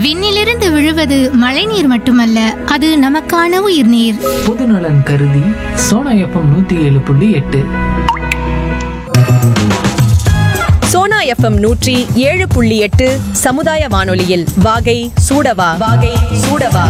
விண்ணிலிருந்து விழுவது மழைநீர் மட்டுமல்ல அது நமக்கான உயிர்நீர் பொதுநலன் கருதி சோனா எஃப்எம் நூத்தி ஏழு புள்ளி எட்டு சோனா எஃப்எம் நூற்றி ஏழு புள்ளி எட்டு சமுதாய வானொலியில் வாகை சூடவா வாகை சூடவா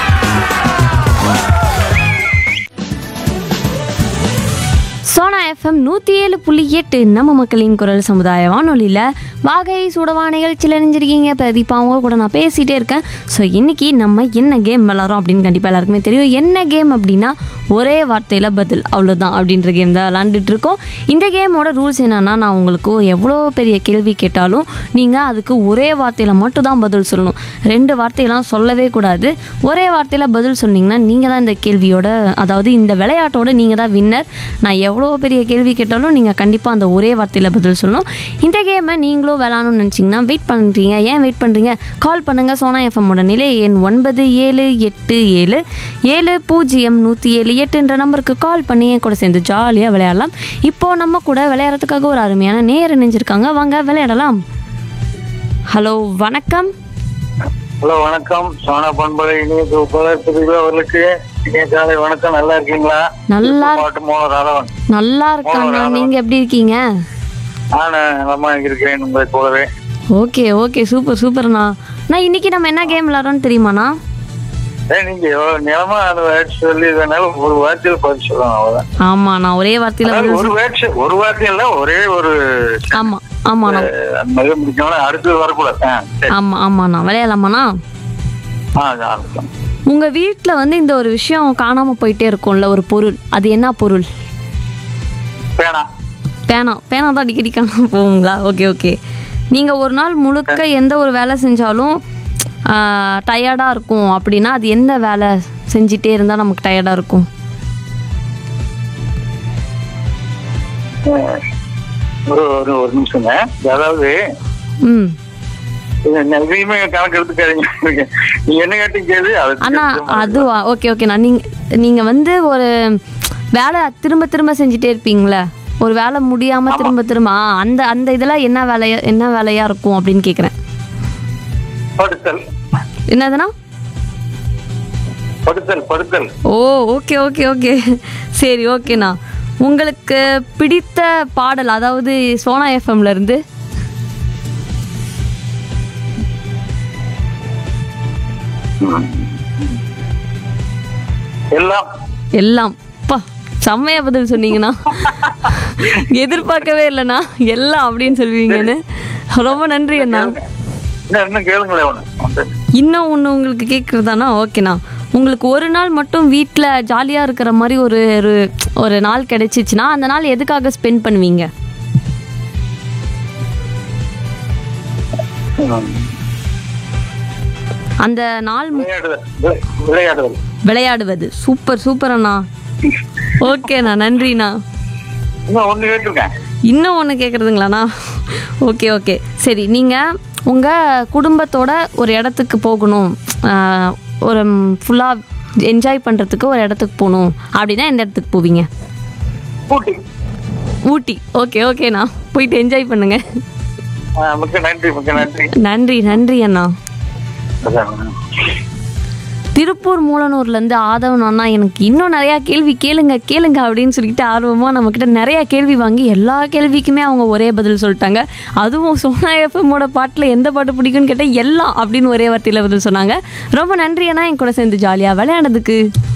சோனா எஃப்எம் நூற்றி ஏழு புள்ளி எட்டு நம்ம மக்களின் குரல் சமுதாய வானொலியில் வாகை சூடவா நிகழ்ச்சியில் இணைஞ்சிருக்கீங்க பிரதீபா அவங்க கூட நான் பேசிகிட்டே இருக்கேன் ஸோ இன்னைக்கு நம்ம என்ன கேம் விளாட்றோம் அப்படின்னு கண்டிப்பாக எல்லாருக்குமே தெரியும் என்ன கேம் அப்படின்னா ஒரே வார்த்தையில் பதில் அவ்வளோதான் அப்படின்ற கேம் தான் விளாண்டுட்டு இருக்கோம் இந்த கேமோட ரூல்ஸ் என்னென்னா நான் உங்களுக்கு எவ்வளோ பெரிய கேள்வி கேட்டாலும் நீங்கள் அதுக்கு ஒரே வார்த்தையில் மட்டும் தான் பதில் சொல்லணும் ரெண்டு வார்த்தையெல்லாம் சொல்லவே கூடாது ஒரே வார்த்தையில் பதில் சொன்னீங்கன்னா நீங்கள் தான் இந்த கேள்வியோட அதாவது இந்த விளையாட்டோட நீங்கள் தான் வின்னர் நான் எவ்வளோ பெரிய கேள்வி கேட்டாலும் நீங்கள் கண்டிப்பாக அந்த ஒரே வார்த்தையில் பதில் சொல்லணும் இந்த கேமை நீங்களும் விளாடணும்னு நினச்சிங்கன்னா வெயிட் பண்ணுறீங்க ஏன் வெயிட் பண்ணுறீங்க கால் பண்ணுங்கள் சோனா எஃப்எம்மோட நிலை எண் ஒன்பது ஏழு எட்டு ஏழு ஏழு பூஜ்ஜியம் நூற்றி ஏழு எட்டுன்ற நம்பருக்கு கால் பண்ணி என் கூட சேர்ந்து ஜாலியாக விளையாடலாம் இப்போது நம்ம கூட விளையாடுறதுக்காக ஒரு அருமையான நேர் இணைஞ்சிருக்காங்க வாங்க விளையாடலாம் ஹலோ வணக்கம் ஹலோ வணக்கம் சோனா பண்பலை இனிய புகழ் அவர்களுக்கு இனிய காலை வணக்கம் நல்லா இருக்கீங்களா நல்லா பாட்டு மோன ராதவன் நல்லா இருக்காங்க நீங்கள் எப்படி இருக்கீங்க நானு நலமா இருக்கிறேன் உங்களை போலவே ஓகே ஓகே சூப்பர் சூப்பர்ண்ணா நான் இன்னைக்கு நம்ம என்ன கேம் விளாட்றோம்னு தெரியுமாண்ணா ஏய், நீங்க எவ்வளவு நிலமா அந்த வேர்ட் சொல்லி இதனால ஒரு வார்த்தையில் பதில் சொல்லலாம் அவ்வளவுதான் ஆமாம் நான் ஒரே வார்த்தையில் அதாவது பதில் ஒரு வேர்ட் ஒரு வார்த்தை இல்ல ஒரே ஒரு ஆமாம் ஆமாண்ணா அஹ், அந்த மாதிரி முடிக்கணும் அடுத்தது வரக்கூடாது ஆ, சரி. ஆமாம் ஆமாண்ணா விளையாடலாமாண்ணா ஆ ஆரம்பிக்கலாம் உங்கள் வீட்டில் வந்து இந்த ஒரு விஷயம் காணாமல் போயிட்டே இருக்கும்ல ஒரு பொருள் அது என்ன பொருள் பேனா பேனா பேனா தான் அடிக்கடி காணாமல் போகுங்களா ஓகே ஓகே நீங்கள் ஒரு நாள் முழுக்க எந்த ஒரு வேலை செஞ்சாலும் டயர்டாக இருக்கும் அப்படின்னா அது எந்த வேலை செஞ்சிட்டே இருந்தால் நமக்கு டயர்டாக இருக்கும் ஒரு ஒரு ஒரு நிமிஷங்க அதாவது ம் இது எதையுமே கணக்கு எடுத்துக்காதீங்க நீங்க என்ன கேட்டீங்க கேள்வி அதுக்கு அண்ணா தகுந்த மாதிரி அதுவா ஓகே ஓகேண்ணா நீங்கள் நீங்கள் வந்து ஒரு வேலை திரும்ப திரும்ப செஞ்சுட்டே இருப்பீங்களே ஒரு வேலை முடியாமல் திரும்ப திரும்ப ஆ, அந்த அந்த இதெல்லாம் என்ன வேலையா என்ன வேலையா இருக்கும் அப்படின்னு கேட்குறேன் படுத்தல் என்னதுண்ணா படுத்தல் படுத்தல் ஓ ஓகே ஓகே ஓகே சரி ஓகேண்ணா உங்களுக்கு பிடித்த பாடல் அதாவது சோனா எஃப்எம்ல இருந்து எல்லாம் எல்லாம் பா செம்மையா பதில் சொன்னீங்கண்ணா எதிர்பார்க்கவே இல்லைண்ணா எல்லாம் அப்படின்னு சொல்லுவீங்கன்னு ரொம்ப நன்றி அண்ணா இன்னும் இன்னும் கேளுங்களேன் ஒண்ணு வந்து. இன்னும் ஒன்று உங்களுக்கு கேட்குறதாண்ணா ஓகேண்ணா உங்களுக்கு ஒரு நாள் மட்டும் வீட்டில் ஜாலியாக இருக்கிற மாதிரி ஒரு ஒரு ஒரு நாள் கிடைச்சிச்சுன்னா அந்த நாள் எதுக்காக ஸ்பெண்ட் பண்ணுவீங்க ம். அந்த நாள் மு- விளையாடுதல் விளை- விளையாடுதல் விளையாடுவது சூப்பர் சூப்பர் அண்ணா ஓகேண்ணா நன்றிண்ணா இன்னும் ஒண்ணு கேட்டிருக்கேன் இன்னும் ஒன்று கேட்குறதுங்களாண்ணா ஓகே ஓகே சரி நீங்கள் உங்கள் குடும்பத்தோட ஒரு இடத்துக்கு போகணும் ஆஹ், ஒரு ஃபுல்லாக என்ஜாய் பண்ணுறதுக்கு ஒரு இடத்துக்கு போகணும் அப்படின்னா எந்த இடத்துக்கு போவீங்க ஊட்டி ஊட்டி ஓகே ஓகேண்ணா போயிட்டு என்ஜாய் பண்ணுங்க ஆ, மிக்க நன்றி மிக்க நன்றி நன்றி நன்றி அண்ணா அதான். திருப்பூர் மூலனூர்லேருந்து ஆதவன் அண்ணா எனக்கு இன்னும் நிறையா கேள்வி கேளுங்க கேளுங்க அப்படின்னு சொல்லிட்டு ஆர்வமாக நம்மக்கிட்ட நிறையா கேள்வி வாங்கி எல்லா கேள்விக்குமே அவங்க ஒரே பதில் சொல்லிட்டாங்க அதுவும் சோனா எஃப்எம்மோட பாட்டில் எந்த பாட்டு பிடிக்கும்னு கேட்டால் எல்லாம் அப்படின்னு ஒரே வார்த்தையில் பதில் சொன்னாங்க ரொம்ப நன்றி அண்ணா என் கூட சேர்ந்து ஜாலியாக விளையாடுறதுக்கு